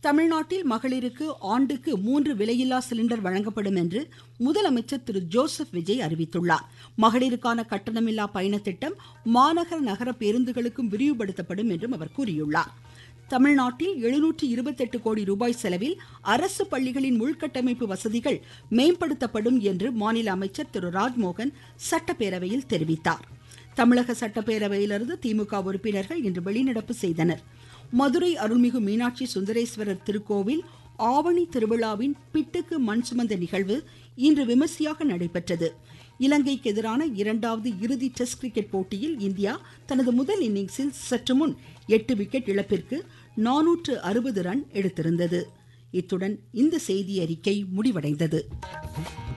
தமிழ்நாட்டில் மகளிருக்கு ஆண்டுக்கு மூன்று விலையில்லா சிலிண்டர் வழங்கப்படும் என்று முதலமைச்சர் திரு ஜோசப் விஜய் அறிவித்துள்ளார் மகளிருக்கான கட்டணமில்லா பயண திட்டம் மாநகர நகர பேருந்துகளுக்கும் விரிவுபடுத்தப்படும் என்றும் அவர் கூறியுள்ளார் தமிழ்நாட்டில் எழுநூற்று இருபத்தெட்டு கோடி ரூபாய் செலவில் அரசு பள்ளிகளின் உள்கட்டமைப்பு வசதிகள் மேம்படுத்தப்படும் என்று மாநில அமைச்சர் திரு ராஜ்மோகன் சட்டப்பேரவையில் தெரிவித்தார் தமிழக சட்டப்பேரவையிலிருந்து திமுக உறுப்பினர்கள் இன்று வெளிநடப்பு செய்தனர் மதுரை அருள்மிகு மீனாட்சி சுந்தரேஸ்வரர் திருக்கோவில் ஆவணி திருவிழாவின் பிட்டுக்கு மண் சுமந்த நிகழ்வு இன்று விமர்சையாக நடைபெற்றது இலங்கைக்கு எதிரான இரண்டாவது இறுதி டெஸ்ட் கிரிக்கெட் போட்டியில் இந்தியா தனது முதல் இன்னிங்ஸில் சற்று முன் எட்டு விக்கெட் இழப்பிற்கு நானூற்று அறுபது ரன் எடுத்திருந்தது இத்துடன் இந்த செய்தி அறிக்கை முடிவடைந்தது